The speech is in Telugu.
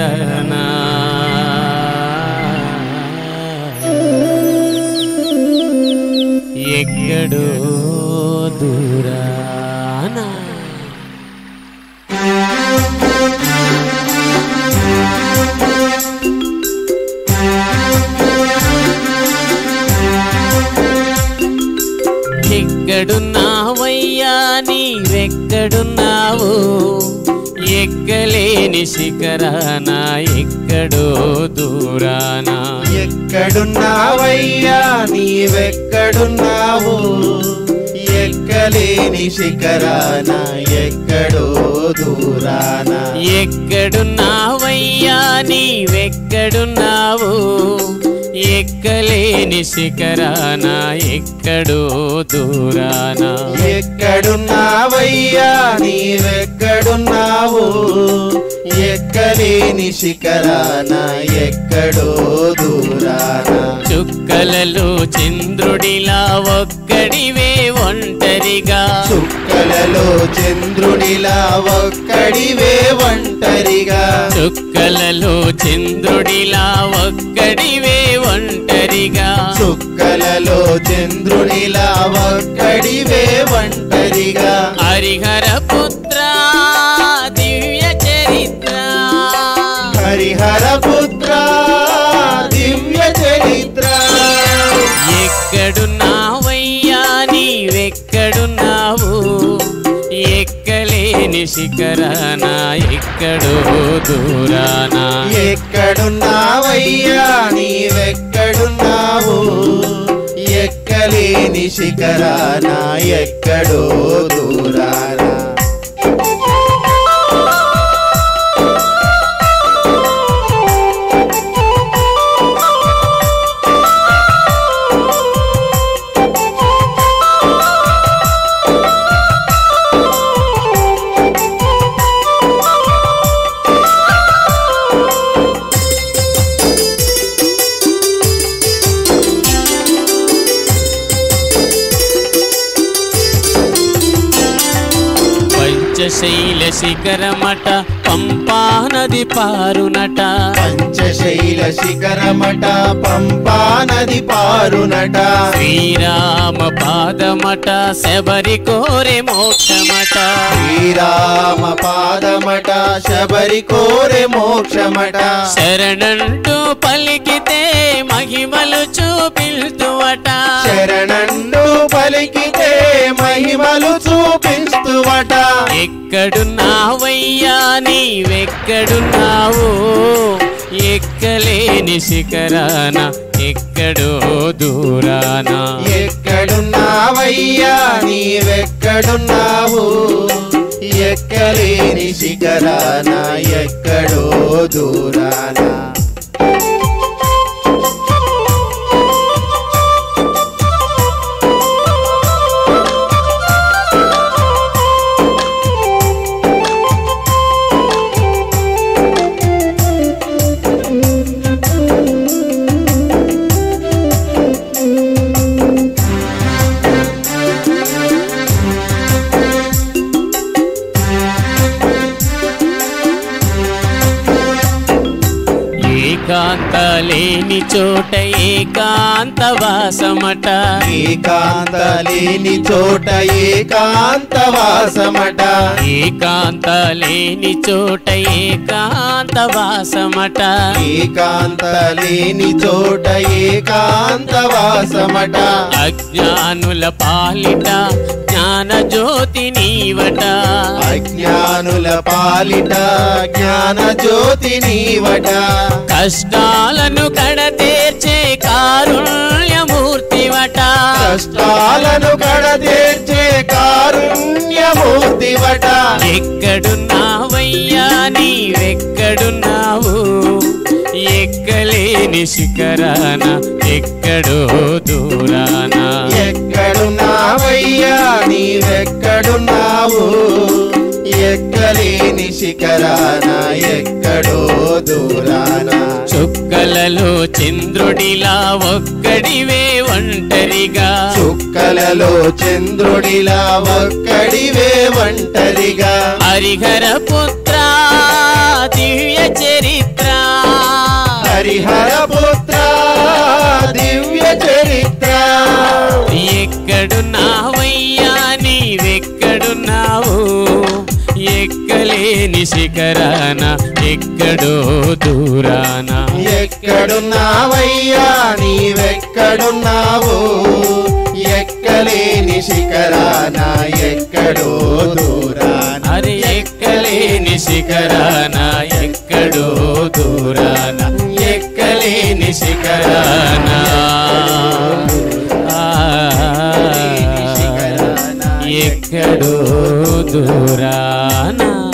శిఖరానా ఎక్కడో దూరానా ఎక్కడున్నావయ్యా నీవెక్కడున్నావు ఎక్కలేని శిఖరాన ఎక్కడో దూరానా ఎక్కడున్నావయ్యా నీవెక్కడున్నావు ఎక్కలేని శిఖరాన ఎక్కడో దూరాన ఎక్కడున్నావయ్యా నీవెక్కడున్నావు ఎక్కలేని శిఖరాన ఎక్కడో దూరానా ఎక్కడున్నావయ్యా నీవెక్కడున్నావు ఎక్కలేని శిఖరాన ఎక్కడో దూరాన చుక్కలలో చంద్రుడిలా ఒక్కడివే ఒంటరిగా చుక్కలలో చంద్రుడిలా ఒక్కడివే ఒంటరిగా చుక్కలలో చంద్రుడిలా ఒక్కడివే ఒంటరిగా చుక్కలలో చంద్రుడిలా ఒక్కడివే ఒంటరిగా హరిహర పుత్ర దివ్య చరిత్ర హరిహర పుత్ర దివ్య చరిత్ర ఎక్కడున్నావయ్యా నీవెక్కడున్నావు ఎక్కలేని శిఖరాన ఎక్కడో దూరానా ఎక్కడున్నావయ్యా నీవెక్కడున్నావు ఎక్కలేని శిఖరాన ఎక్కడో దూరాన పంచశైల శిఖరమట పంపా నది పారునట పంచశైల శిఖరమట పంపా నది పారునట శ్రీరామ పాదమట శబరి కోరె మోక్షమట శ్రీరామ పాదమట శబరి కోరె మోక్షమట శరణంటూ పలికితే మహిమలు చూపిల్తువట శరణండు పలికితే మహిమలు చూపిస్తువట ఎక్కడున్నావయ్యా నీవెక్కడున్నావు ఎక్కలేని శిఖరాన ఎక్కడో దూరానా ఎక్కడున్నావయ్యా నీవెక్కడున్నావు ఎక్కలేని శిఖరాన ఎక్కడో దూరాన ఏకాంత లేని చోట ఏకాంత వాసమట ఏకాంత లేని చోట ఏకాంత వాసమట ఏకాంత లేని చోట ఏకాంత వాసమట ఏకాంత లేని చోట ఏకాంత వాసమట అజ్ఞానుల పాలిట జ్ఞాన జ్యోతి నీవట అజ్ఞానుల పాలిట జ్ఞాన జ్యోతి నీవట కష్టాలను కడతీర్చే కారుణ్యమూర్తివట కష్టాలను కడతీర్చే కారుణ్యమూర్తివట ఎక్కడున్నావయ్యా నీవెక్కడున్నావు ఎక్కలేని శిఖరాన ఎక్కడో దూరానా ఎక్కడున్నావయ్యా నీవెక్కడున్నావు ఎక్కలేని శిఖరాన ఎక్కడో దూరాన చుక్కలలో చంద్రుడిలా ఒక్కడివే ఒంటరిగా చుక్కలలో చంద్రుడిలా ఒక్కడివే ఒంటరిగా హరిహర పుత్ర దివ్య చరిత్ర ఎక్కలేని శిఖరాన ఎక్కడో దూరాన ఎక్కడున్నావయ్యా నీవెక్కడున్నావు ఎక్కలేని శిఖరాన ఎక్కడో దూరాన అరే ఎక్కలేని శిఖరాన ఎక్కడో దూరాన ఎక్కలేని శిఖరాన ఆ, ఎక్కడో దూరాన